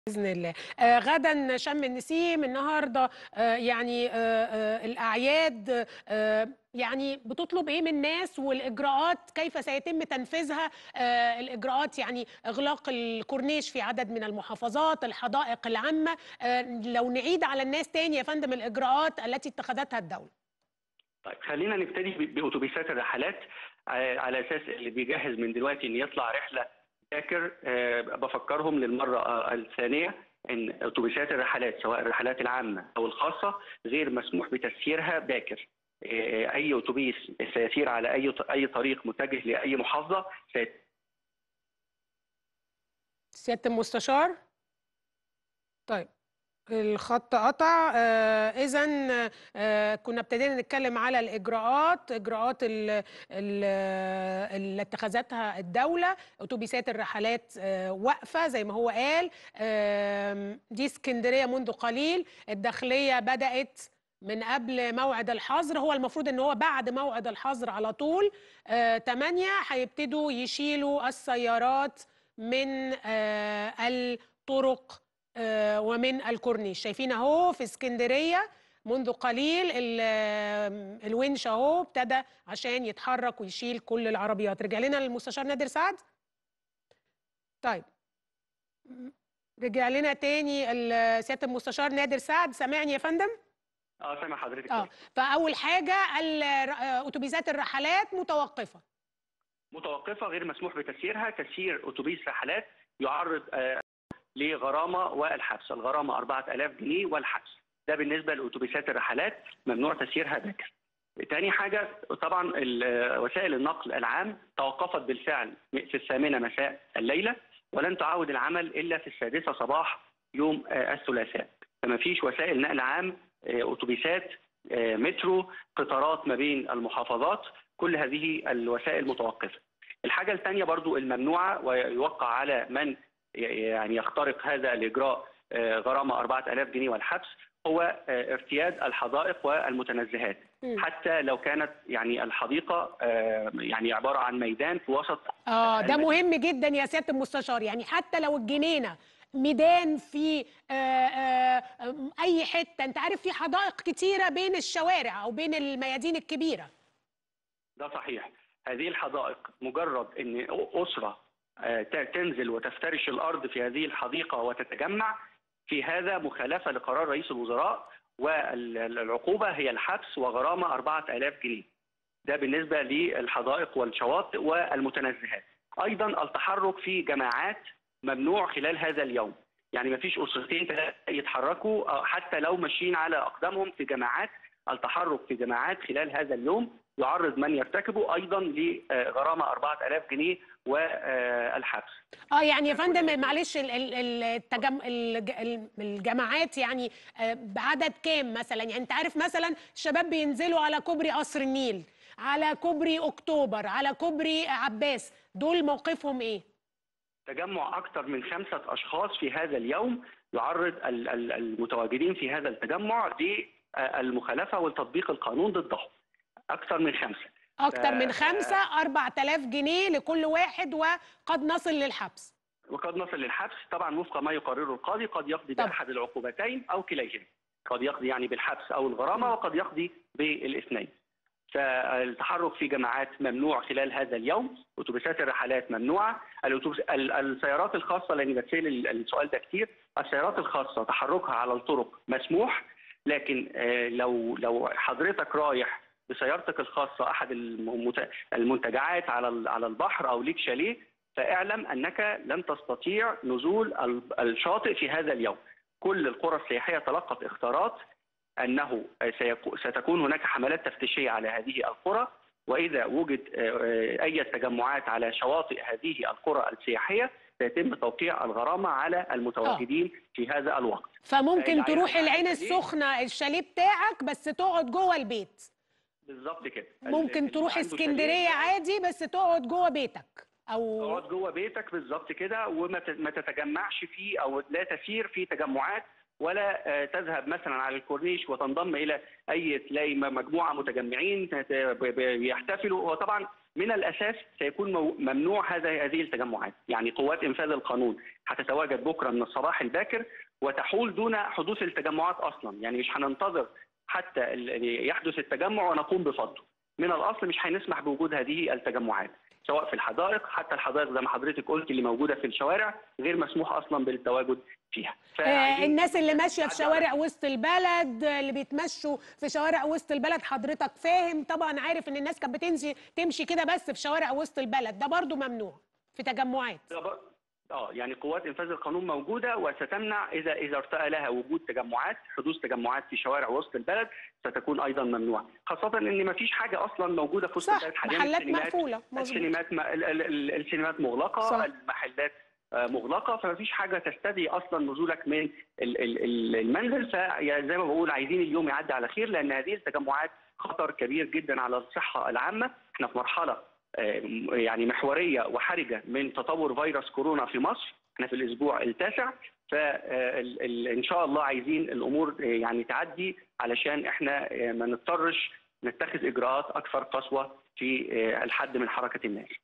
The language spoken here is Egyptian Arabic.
باذن الله آه غدا شم النسيم النهارده آه يعني آه آه الاعياد آه يعني بتطلب ايه من الناس والاجراءات كيف سيتم تنفيذها آه الاجراءات يعني اغلاق الكورنيش في عدد من المحافظات الحدائق العامه آه لو نعيد على الناس تاني يا فندم الاجراءات التي اتخذتها الدوله طيب خلينا نبتدي باتوبيسات الرحلات آه، على اساس اللي بيجهز من دلوقتي ان يطلع رحله باكر آه، بفكرهم للمره آه، الثانيه ان اتوبيسات الرحلات سواء الرحلات العامه او الخاصه غير مسموح بتسييرها باكر اي اتوبيس سيسير على اي اي طريق متجه لاي محافظه سيت... سياده المستشار طيب الخط قطع آه اذا آه كنا ابتدينا نتكلم على الاجراءات اجراءات اللي اتخذتها الدوله اتوبيسات الرحلات آه واقفه زي ما هو قال آه دي اسكندريه منذ قليل الداخليه بدات من قبل موعد الحظر هو المفروض ان هو بعد موعد الحظر على طول آه 8 هيبتدوا يشيلوا السيارات من آه الطرق آه ومن الكورنيش شايفين اهو في اسكندريه منذ قليل الونش اهو ابتدى عشان يتحرك ويشيل كل العربيات رجع لنا المستشار نادر سعد طيب رجع لنا تاني سياده المستشار نادر سعد سامعني يا فندم اه سامع حضرتك اه فاول حاجه اتوبيسات الرحلات متوقفه متوقفه غير مسموح بتسييرها تسيير اتوبيس رحلات يعرض آه لغرامه والحبس، الغرامه 4000 جنيه والحبس. ده بالنسبه لاتوبيسات الرحلات ممنوع تسييرها باكر. تاني حاجه طبعا وسائل النقل العام توقفت بالفعل في الثامنه مساء الليله ولن تعاود العمل الا في السادسه صباح يوم الثلاثاء. فما فيش وسائل نقل عام اتوبيسات مترو قطارات ما بين المحافظات كل هذه الوسائل متوقفه. الحاجه الثانيه برضو الممنوعه ويوقع على من يعني يخترق هذا الاجراء غرامه 4000 جنيه والحبس هو ارتياد الحدائق والمتنزهات حتى لو كانت يعني الحديقه يعني عباره عن ميدان في وسط اه ده مهم جدا يا سياده المستشار يعني حتى لو الجنينه ميدان في آآ آآ اي حته انت عارف في حدائق كتيره بين الشوارع او بين الميادين الكبيره ده صحيح هذه الحدائق مجرد ان اسره تنزل وتفترش الارض في هذه الحديقه وتتجمع في هذا مخالفه لقرار رئيس الوزراء والعقوبه هي الحبس وغرامه 4000 جنيه. ده بالنسبه للحدائق والشواطئ والمتنزهات. ايضا التحرك في جماعات ممنوع خلال هذا اليوم. يعني ما فيش اسرتين يتحركوا حتى لو ماشيين على اقدامهم في جماعات التحرك في جماعات خلال هذا اليوم يعرض من يرتكبه ايضا لغرامه 4000 جنيه والحبس. اه يعني يا فندم معلش التجم... الجماعات يعني بعدد كام مثلا يعني انت عارف مثلا الشباب بينزلوا على كوبري قصر النيل على كوبري اكتوبر على كوبري عباس دول موقفهم ايه؟ تجمع اكثر من خمسه اشخاص في هذا اليوم يعرض المتواجدين في هذا التجمع للمخالفه والتطبيق القانون ضدهم. اكثر من خمسه اكثر من خمسه 4000 جنيه لكل واحد وقد نصل للحبس وقد نصل للحبس طبعا وفق ما يقرره القاضي قد يقضي طبعا. باحد العقوبتين او كليهما قد يقضي يعني بالحبس او الغرامه وقد يقضي بالاثنين فالتحرك في جماعات ممنوع خلال هذا اليوم اتوبيسات الرحلات ممنوعه الأتوبيس السيارات الخاصه لاني بتسال السؤال ده كتير السيارات الخاصه تحركها على الطرق مسموح لكن لو لو حضرتك رايح بسيارتك الخاصه احد المنتجعات على على البحر او ليك شاليه فاعلم انك لن تستطيع نزول الشاطئ في هذا اليوم. كل القرى السياحيه تلقت اختارات انه ستكون هناك حملات تفتيشيه على هذه القرى واذا وجد اي تجمعات على شواطئ هذه القرى السياحيه سيتم توقيع الغرامه على المتواجدين أوه. في هذا الوقت. فممكن تروح العين السخنه الشاليه بتاعك بس تقعد جوه البيت. بالظبط كده ممكن تروح اسكندريه عادي بس تقعد جوه بيتك او تقعد جوه بيتك بالظبط كده وما ما تتجمعش فيه او لا تسير في تجمعات ولا تذهب مثلا على الكورنيش وتنضم الى اي تلاقي مجموعه متجمعين يحتفلوا هو طبعا من الاساس سيكون مو- ممنوع هذا هذه التجمعات، يعني قوات انفاذ القانون هتتواجد بكره من الصباح الباكر وتحول دون حدوث التجمعات اصلا، يعني مش هننتظر حتى ال- يحدث التجمع ونقوم بفضه. من الاصل مش هنسمح بوجود هذه التجمعات، سواء في الحدائق حتى الحدائق زي ما حضرتك قلت اللي موجوده في الشوارع غير مسموح اصلا بالتواجد فيها. آه، فعايزين الناس اللي ماشيه في نعدي على شوارع وسط البلد آه، اللي بيتمشوا في شوارع وسط البلد حضرتك فاهم طبعا عارف ان الناس كانت بتمشي تمشي كده بس في شوارع وسط البلد ده برضو ممنوع في تجمعات اه يعني قوات انفاذ القانون موجوده وستمنع اذا اذا ارتأى لها وجود تجمعات حدوث تجمعات في شوارع وسط البلد ستكون ايضا ممنوعه خاصه ان ما فيش حاجه اصلا موجوده في وسط صح البلد حاليا محلات السينمات- مقفوله مظبوط السينمات م... ال- ال- ال- السينمات مغلقه صح. المحلات آه، مغلقه فما فيش حاجه تستدعي اصلا نزولك من ال- ال- ال- المنزل فزي ما بقول عايزين اليوم يعدي على خير لان هذه التجمعات خطر كبير جدا على الصحه العامه احنا في مرحله آه، يعني محوريه وحرجه من تطور فيروس كورونا في مصر احنا في الاسبوع التاسع فان شاء الله عايزين الامور آه، يعني تعدي علشان احنا آه، ما نضطرش نتخذ اجراءات اكثر قسوه في آه، الحد من حركه الناس